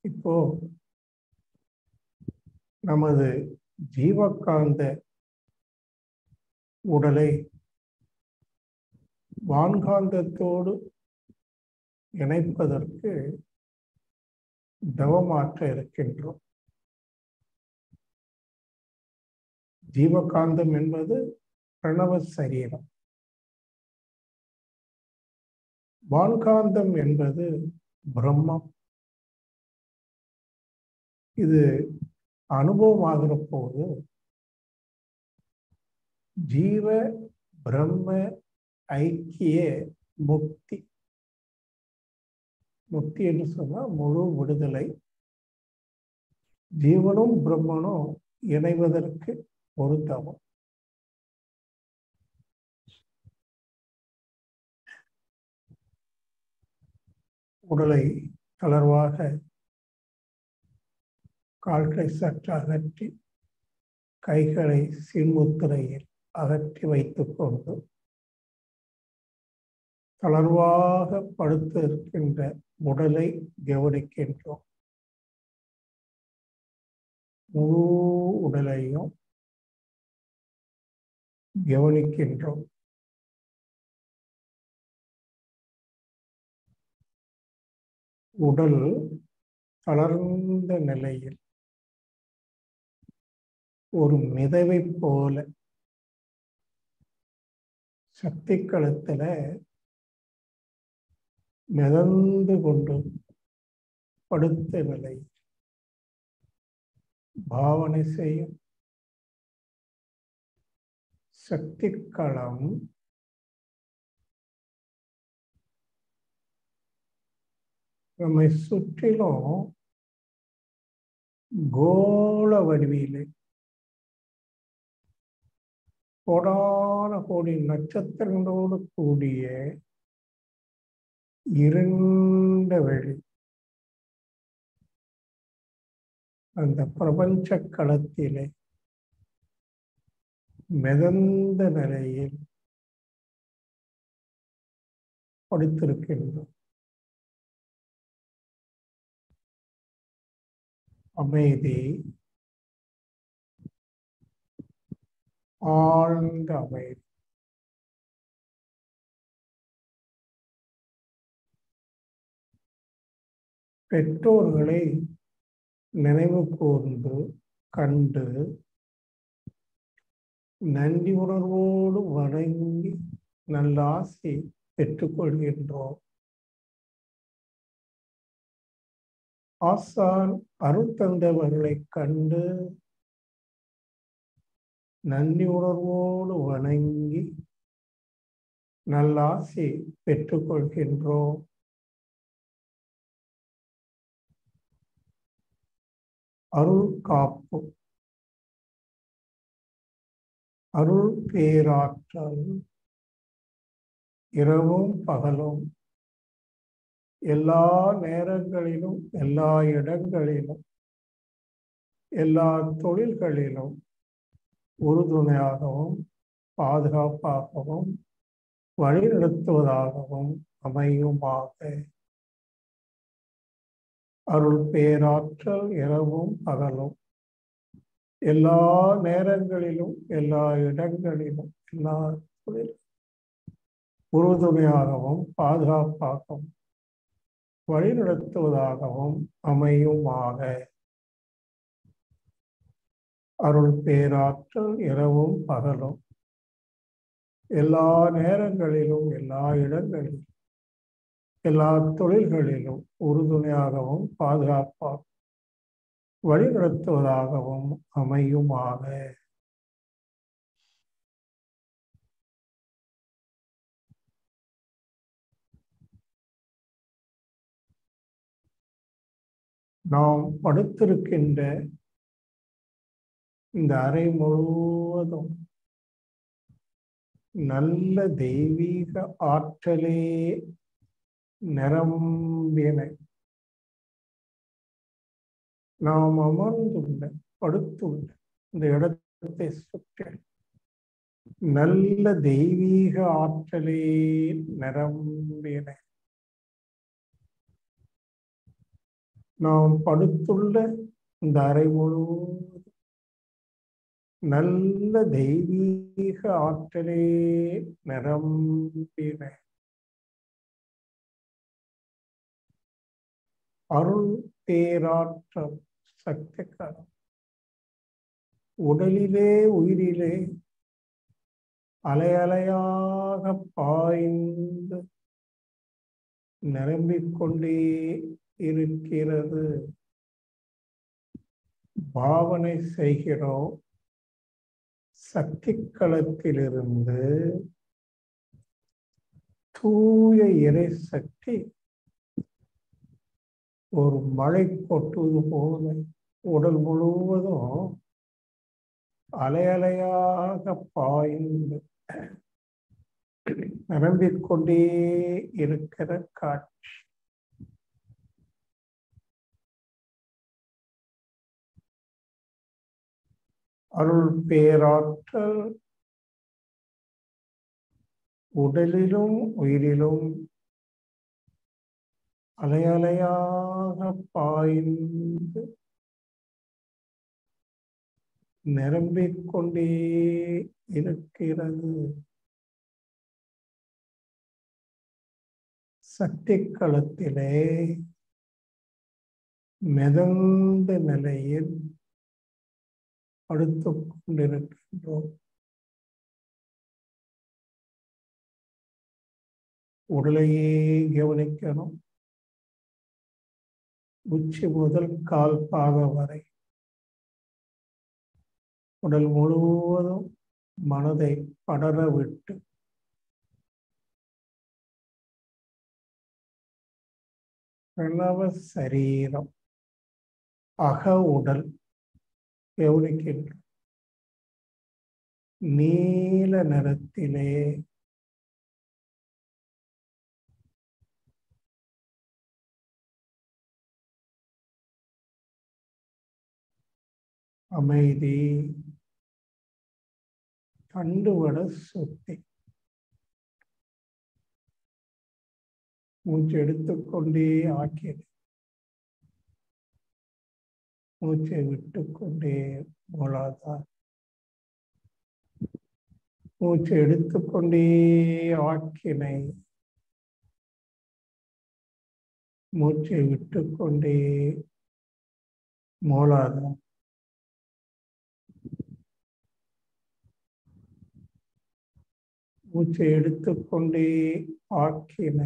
இப்போ நமது ஜீவகாந்த உடலை வான்காந்தத்தோடு இணைப்பதற்கு தவமாற்ற இருக்கின்றோம் ஜீவகாந்தம் என்பது பிரணவ சரீரம் வான்காந்தம் என்பது பிரம்மம் இது அனுபவமாகிற போது ஜீவ பிரம்ம ஐக்கிய முக்தி முக்தி என்று சொன்னால் முழு விடுதலை ஜீவனும் பிரம்மனும் இணைவதற்கு ஒரு தவம் உடலை தளர்வாக கால்களை சற்று அகற்றி கைகளை சின்முத்திரையில் அகற்றி வைத்துக் கொண்டு தளர்வாக படுத்து இருக்கின்ற உடலை கவனிக்கின்றோம் முழு உடலையும் கவனிக்கின்றோம் உடல் தளர்ந்த நிலையில் ஒரு மிதவை போல சக்தி களத்துல மிதந்து கொண்டு படுத்த நிலை பாவனை செய்யும் சக்தி களம் நம்மை சுற்றிலும் கோள வடிவிலே கோடான கோடி நட்சத்திரங்களோடு கூடிய இருண்ட வெளி அந்த பிரபஞ்ச களத்திலே மிதந்த நிலையில் படுத்திருக்கின்றோம் அமைதி ஆழ்ந்த அமைதி பெற்றோர்களை நினைவு கூர்ந்து கண்டு நன்றி உணர்வோடு வணங்கி நல்ல ஆசை பெற்றுக்கொள்கின்றோம் ஆசான் அருள் தந்தவர்களை கண்டு நன்றி உணர்வோடு வணங்கி நல்ல ஆசை பெற்றுக்கொள்கின்றோம் அருள் காப்பு அருள் பேராற்றல் இரவும் பகலும் எல்லா நேரங்களிலும் எல்லா இடங்களிலும் எல்லா தொழில்களிலும் உறுதுணையாகவும் பாதுகாப்பாகவும் வழிநடத்துவதாகவும் அமையுமாக அருள் பேராற்றல் இரவும் பகலும் எல்லா நேரங்களிலும் எல்லா இடங்களிலும் எல்லா தொழில் உறுதுணையாகவும் பாதுகாப்பாகவும் வழிநடத்துவதாகவும் அமையுமாக அருள் பேராற்றல் இரவும் பகலும் எல்லா நேரங்களிலும் எல்லா இடங்களிலும் எல்லா தொழில்களிலும் உறுதுணையாகவும் பாதுகாப்பாக வழிநடத்துவதாகவும் அமையுமாக நாம் படுத்திருக்கின்ற இந்த அறை முழுவதும் நல்ல தெய்வீக ஆற்றலே நிரம்பின நாம் அமர்ந்துள்ள படுத்துள்ள இந்த இடத்தை சுற்றி நல்ல தெய்வீக ஆற்றலே நிரம்பின நாம் படுத்துள்ள இந்த அறை முழுவதும் நல்ல தெய்வீக ஆற்றலே நிரம்பின அருள் பேராற்றல் சக்திகரம் உடலிலே உயிரிலே அலையலையாக பாய்ந்து நிரம்பிக்கொண்டே இருக்கிறது பாவனை செய்கிறோம் சக்தி களத்திலிருந்து தூய இறை சக்தி ஒரு மழை கொட்டுவது போல உடல் முழுவதும் அலையலையாக பாய்ந்து நிரம்பிக்கொண்டே இருக்கிற காட்சி அருள் பேராற்றல் உடலிலும் உயிரிலும் அலையலையாக பாய்ந்து நிரம்பிக் கொண்டே இருக்கிறது சக்தி களத்திலே மிதந்த நிலையில் படுத்துக் கொண்டிருக்கின்றோம் உடலையே கவனிக்கணும் உச்சி முதல் கால் பாகம் வரை உடல் முழுவதும் மனதை படர விட்டு பிரணவ சரீரம் அக உடல் கவனிக்கின்ற நீல நிறத்திலே அமைதி கண்டுவட சுத்தி மூச்சு எடுத்துக்கொண்டே ஆக்கியது மூச்சை விட்டுக்கொண்டே மூலாதார் மூச்சை எடுத்துக்கொண்டே ஆக்கினை மூச்சை விட்டுக்கொண்டே மூலாதார் மூச்சை எடுத்துக்கொண்டே ஆக்கினை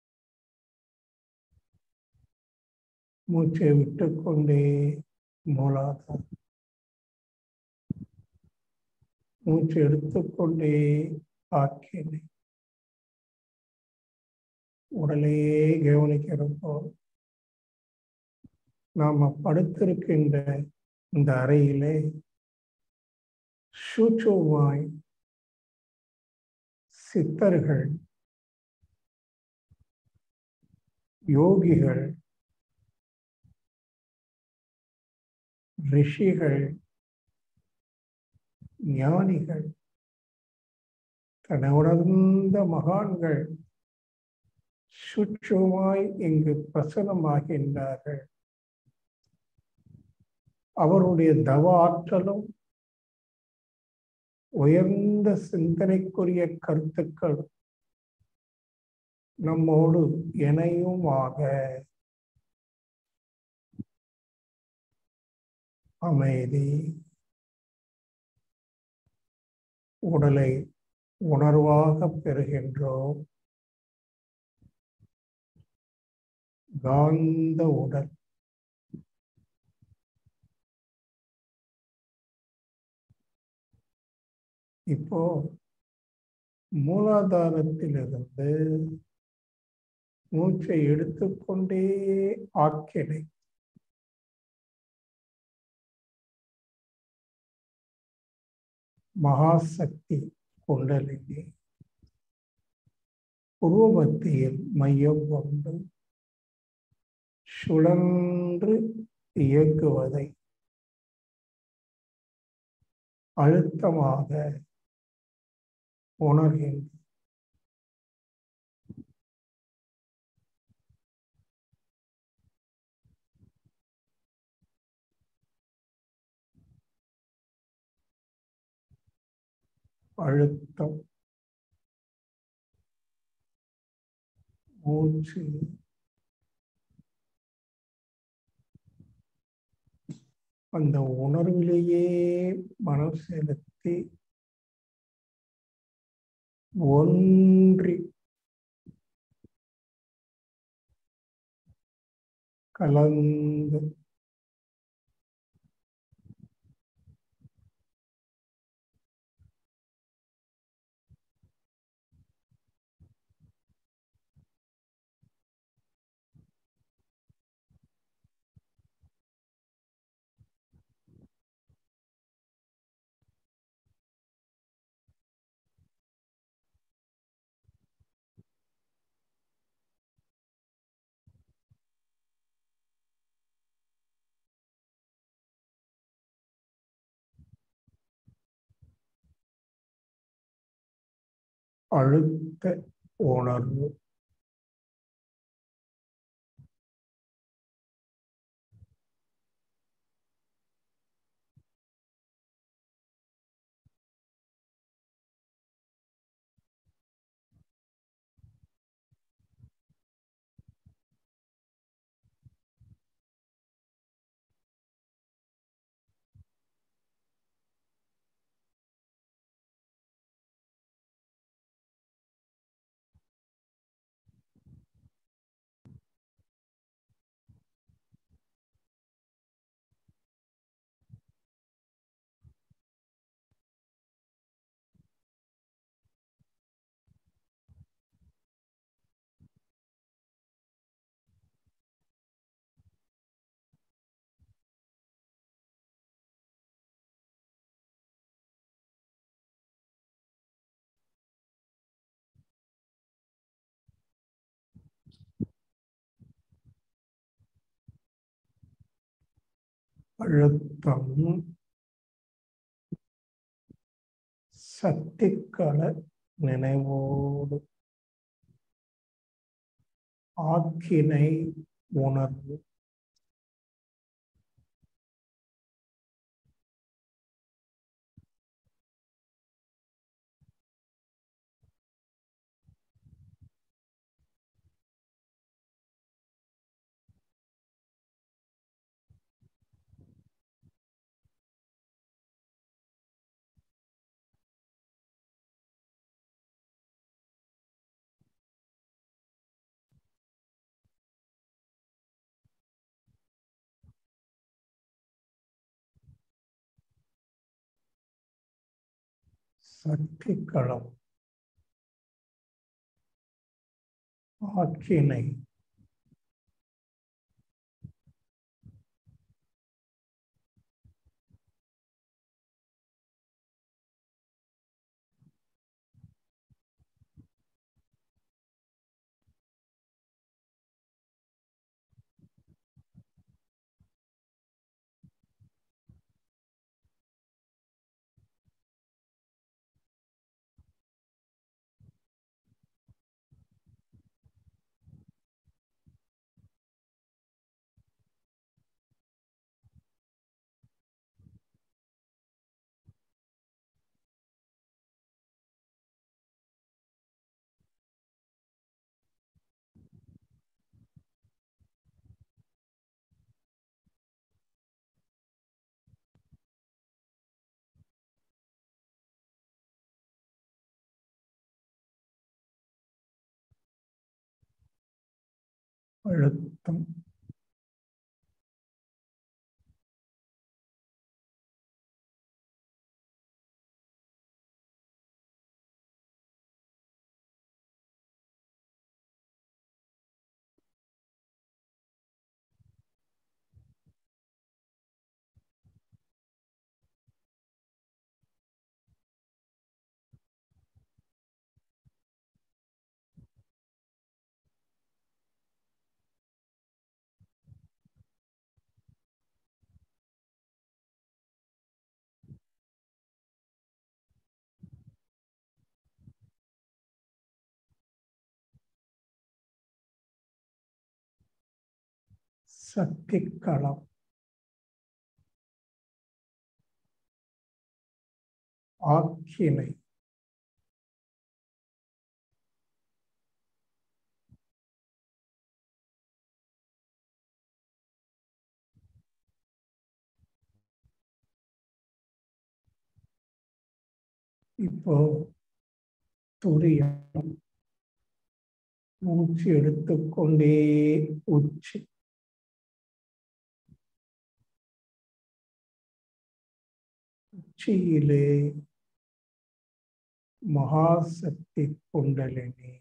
மூச்சை விட்டுக்கொண்டே மூலாதார் மூச்சு எடுத்துக்கொண்டே ஆக்கினை உடலையே கவனிக்கிறப்போ நாம படுத்திருக்கின்ற இந்த அறையிலே சூச்சுவாய் சித்தர்கள் யோகிகள் ரிஷிகள் ஞானிகள் தன்னை உணர்ந்த மகான்கள் சுற்றுமாய் இங்கு பிரசனமாகின்றார்கள் அவருடைய தவ ஆற்றலும் உயர்ந்த சிந்தனைக்குரிய கருத்துக்கள் நம்மோடு இணையுமாக அமைதி உடலை உணர்வாக பெறுகின்றோம் காந்த உடல் இப்போ மூலாதாரத்திலிருந்து மூச்சை எடுத்துக்கொண்டே ஆக்கினை மகாசக்தி குண்டலினி உருவமத்தியில் மையம் கொண்டு சுழன்று இயக்குவதை அழுத்தமாக உணர்கின்ற அழுத்தம் மூச்சு அந்த உணர்விலேயே மனம் செலுத்தி ஒன்றி கலந்து அழுத்த உணர்வு அழுத்தம் சக்திக்கள நினைவோடு ஆக்கினை உணர்வு சக்தி களம் ஆக்கினை அழுத்தம் சக்தி களம் ஆக்கினை இப்போ துரியம் மூச்சு எடுத்துக்கொண்டே உச்சி உச்சியிலே மகாசக்தி குண்டலினி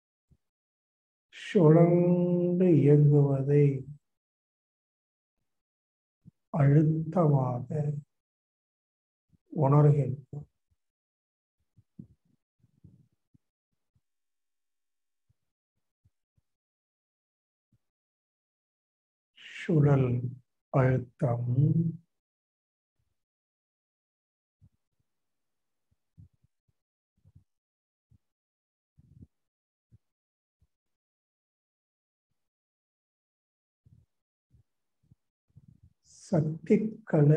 சுழன்று இயங்குவதை அழுத்தமாக உணர்கின்றோம் சுழல் அழுத்தம் சக்திக்கள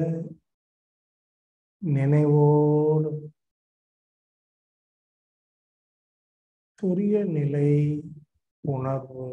நினைவோடு துரிய நிலை உணர்வு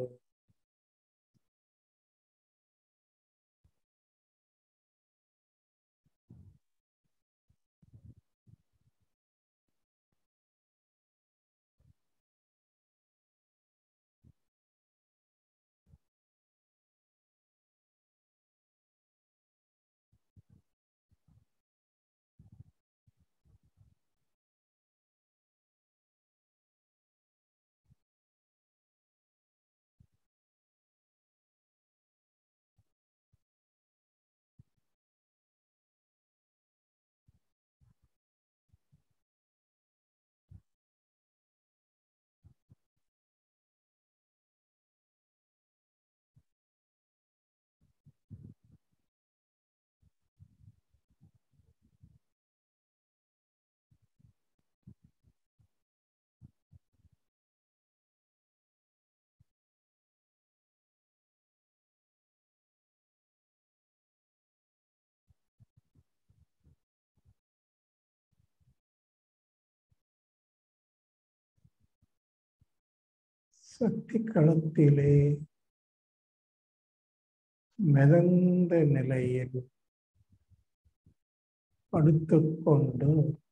சக்தி களத்திலே மிதந்த நிலையில் படுத்துக்கொண்டு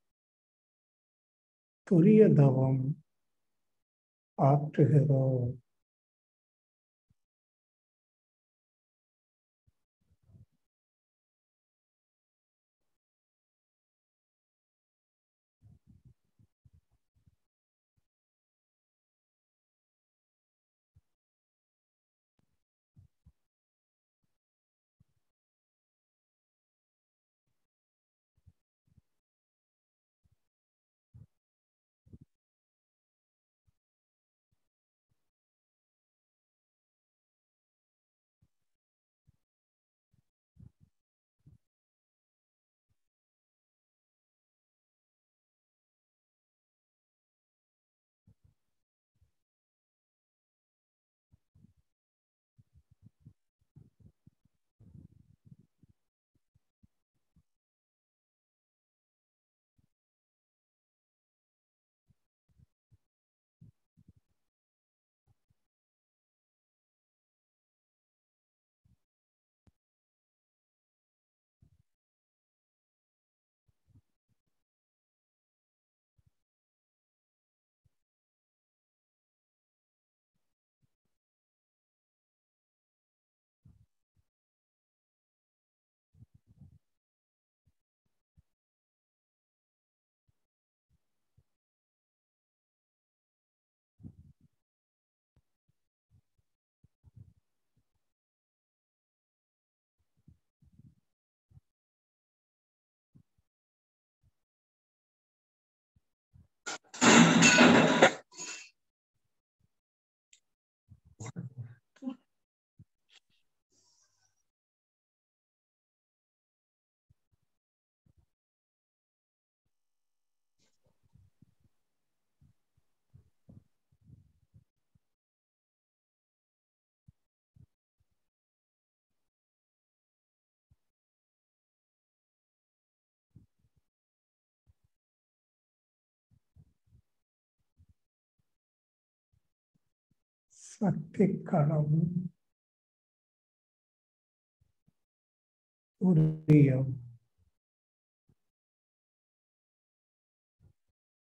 துரிய தவம் ஆற்றுகிறோம் சக்தி களம் உரியம்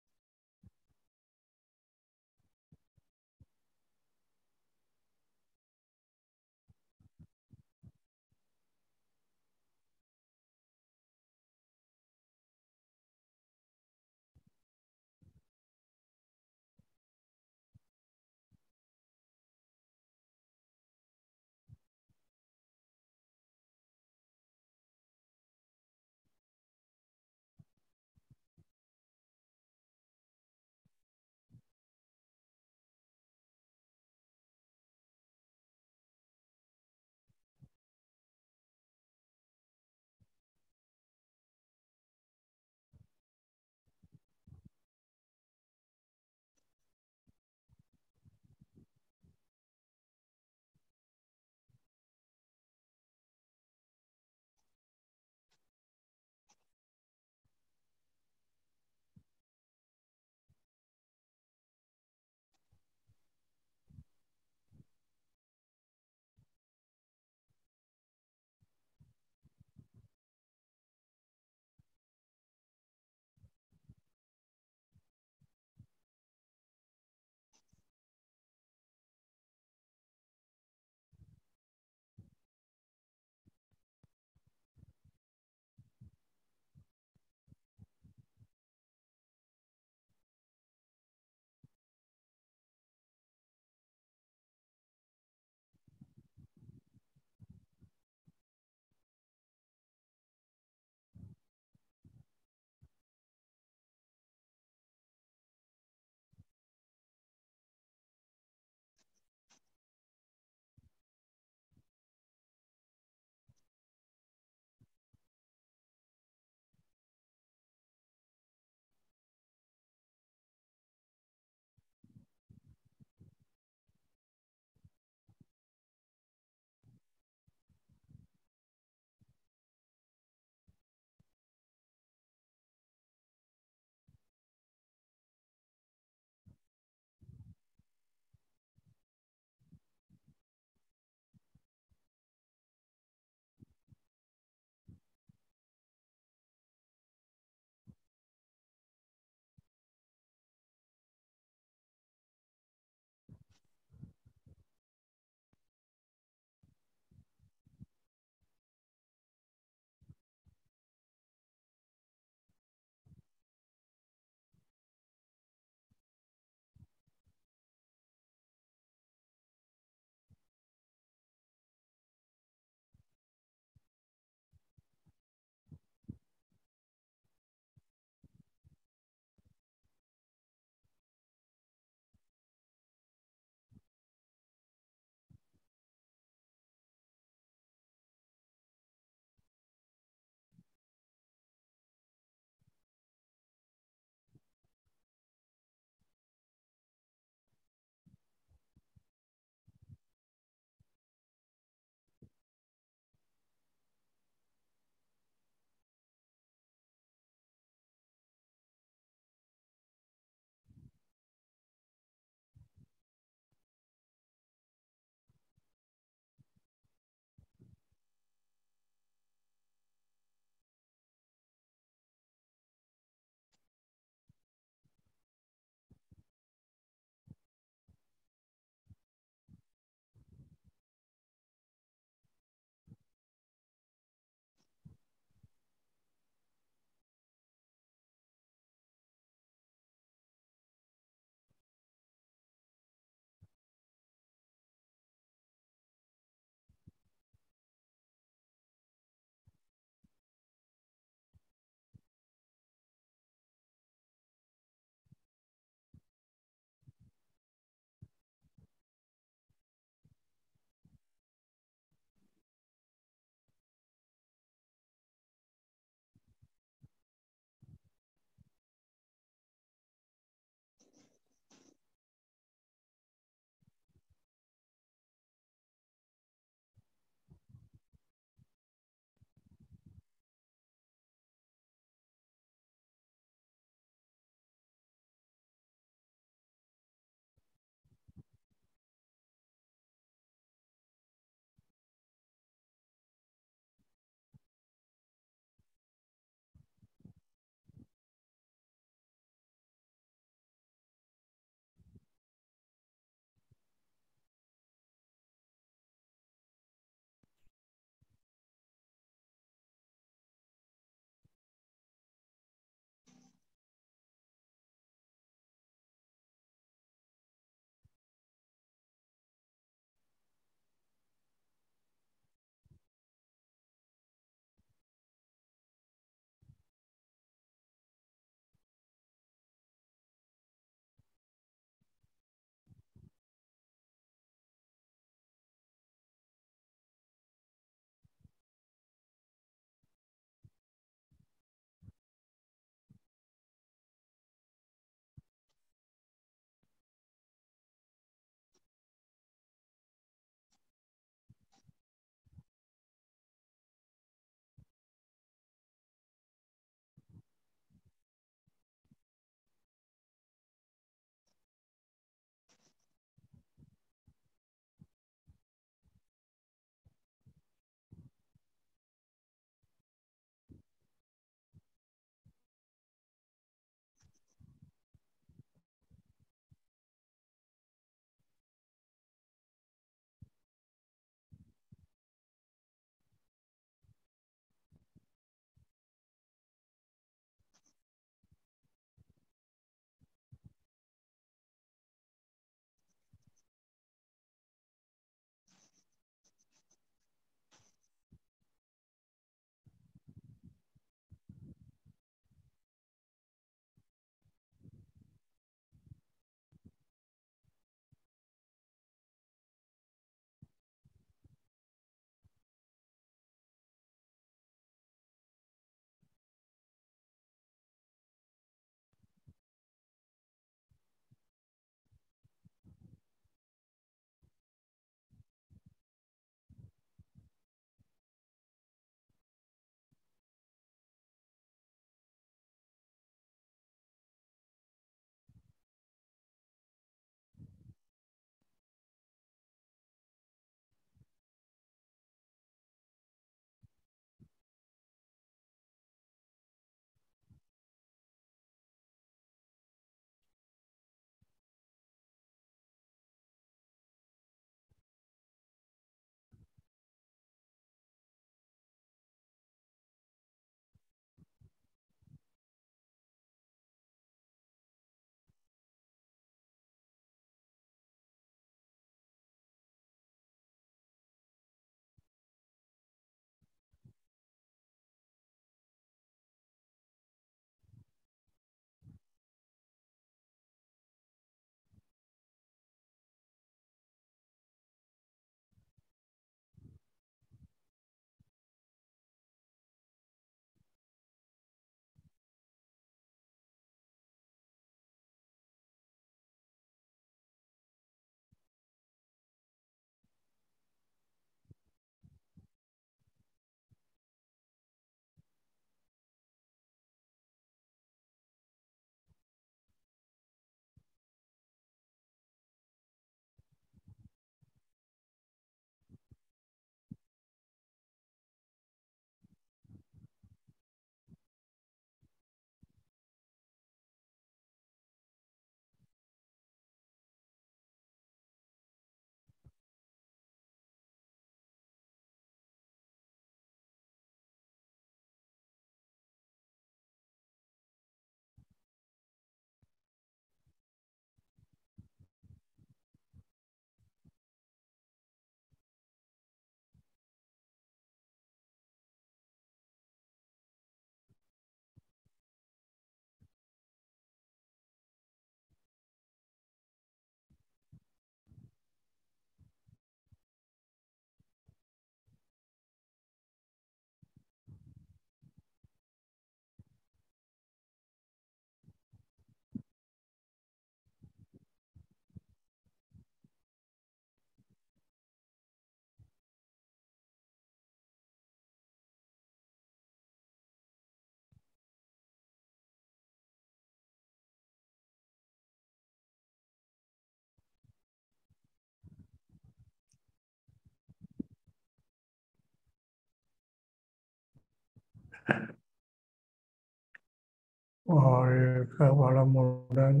வாழ்க வளமுடன்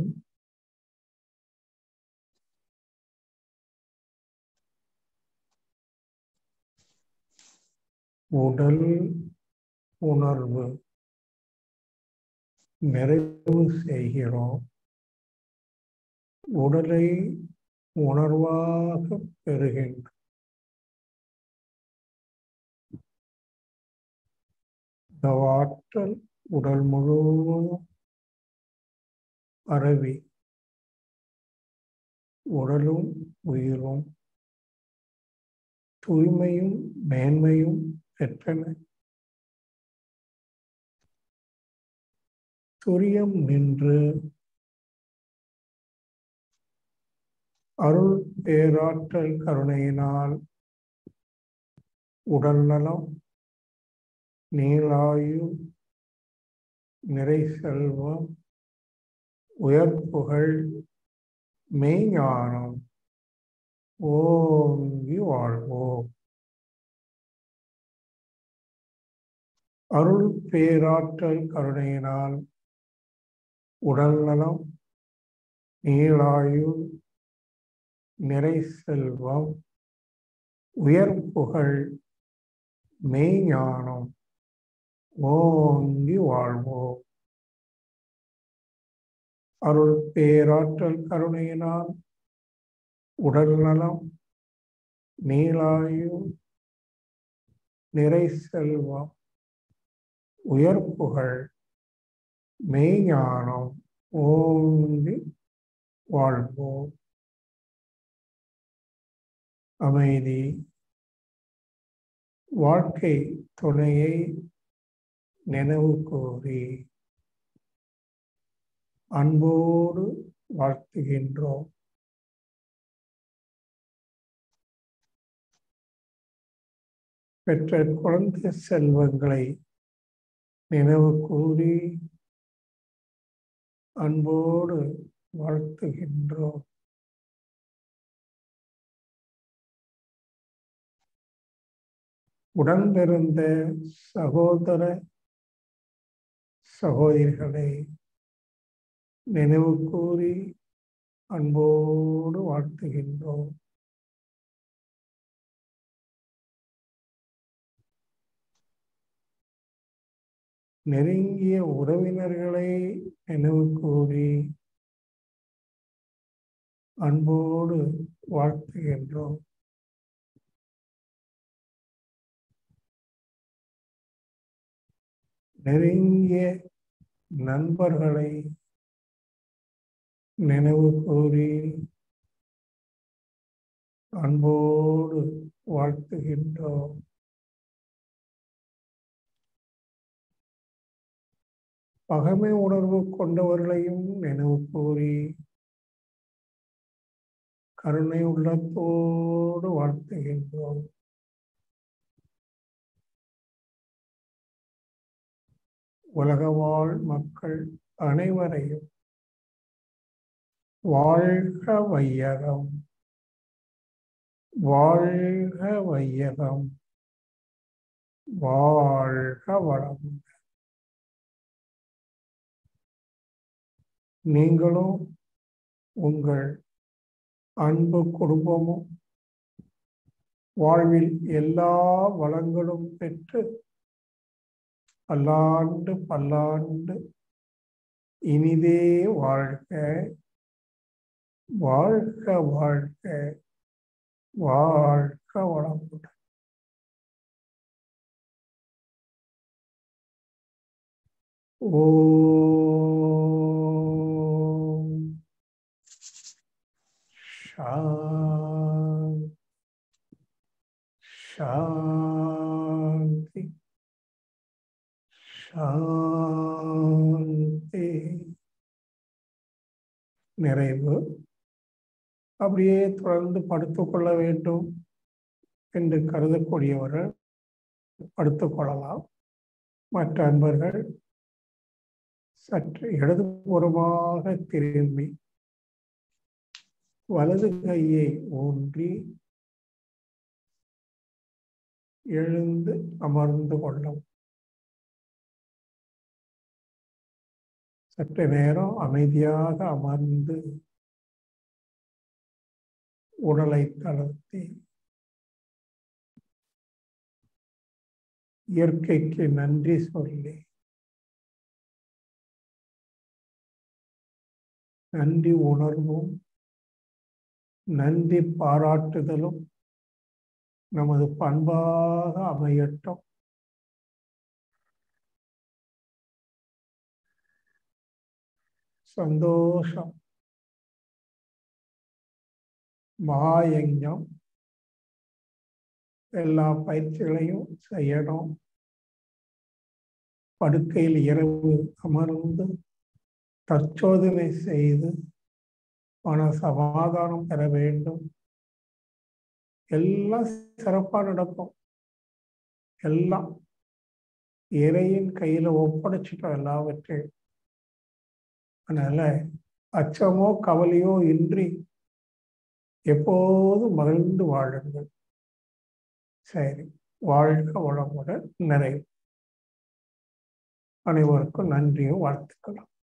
உடல் உணர்வு நிறைவு செய்கிறோம் உடலை உணர்வாக பெறுகின்றோம் இந்த ஆற்றல் உடல் முழுவதும் பரவி உடலும் உயிரும் தூய்மையும் மேன்மையும் பெற்றன துரியம் நின்று அருள் பேராற்றல் கருணையினால் உடல் நலம் நீளாயு நிறை செல்வம் உயர்ப்புகள் மெய்ஞானம் ஓங்கி வாழ்வோம் அருள் பேராற்றல் கருணையினால் உடல் நலம் நீளாயு நிறை செல்வம் உயர்ப்புகள் மெய்ஞானம் ஓங்கி வாழ்வோம் அருள் பேராற்றல் கருணையினால் உடல் நலம் நீளாயு நிறை செல்வம் உயர்ப்புகள் மெய்ஞானம் ஓங்கி வாழ்வோம் அமைதி வாழ்க்கை துணையை நினைவு கூறி அன்போடு வாழ்த்துகின்றோம் பெற்ற குழந்தை செல்வங்களை நினைவு கூறி அன்போடு வாழ்த்துகின்றோம் உடன்பிறந்த சகோதர சகோதரிகளை நினைவு கூறி அன்போடு வாழ்த்துகின்றோம் நெருங்கிய உறவினர்களை நினைவு கூறி அன்போடு வாழ்த்துகின்றோம் நெருங்கிய நண்பர்களை நினைவு கூறி அன்போடு வாழ்த்துகின்றோம் பகமை உணர்வு கொண்டவர்களையும் நினைவு கூறி கருணை உள்ளத்தோடு வாழ்த்துகின்றோம் உலக வாழ் மக்கள் அனைவரையும் வாழ்க வையகம் வாழ்க வையகம் வாழ்க வளம் நீங்களும் உங்கள் அன்பு குடும்பமும் வாழ்வில் எல்லா வளங்களும் பெற்று பல்லாண்டு பல்லாண்டு இனிதே வாழ்க வாழ்க வாழ்க வாழ்க வளமுடன் ஓம் சாந்தி சாந்தி சாந்தி நிறைவு அப்படியே தொடர்ந்து படுத்துக்கொள்ள வேண்டும் என்று கருதக்கூடியவர்கள் படுத்துக்கொள்ளலாம் மற்ற அன்பர்கள் சற்று இடதுபுறமாக திரும்பி வலது கையை ஊன்றி எழுந்து அமர்ந்து கொள்ளவும் சற்று நேரம் அமைதியாக அமர்ந்து உடலை தளர்த்தி இயற்கைக்கு நன்றி சொல்லி நன்றி உணர்வும் நன்றி பாராட்டுதலும் நமது பண்பாக அமையட்டும் சந்தோஷம் மகாயஜம் எல்லா பயிற்சிகளையும் செய்யணும் படுக்கையில் இரவு அமர்ந்து தற்சோதனை செய்து மன சமாதானம் பெற வேண்டும் எல்லாம் சிறப்பாக நடக்கும் எல்லாம் இறையின் கையில் ஒப்படைச்சிட்டோம் எல்லாவற்றையும் அதனால அச்சமோ கவலையோ இன்றி எப்போதும் மகிழ்ந்து வாழுங்கள் சரி வாழ்க வளமுடன் நிறைவு அனைவருக்கும் நன்றியும் வாழ்த்துக்களும்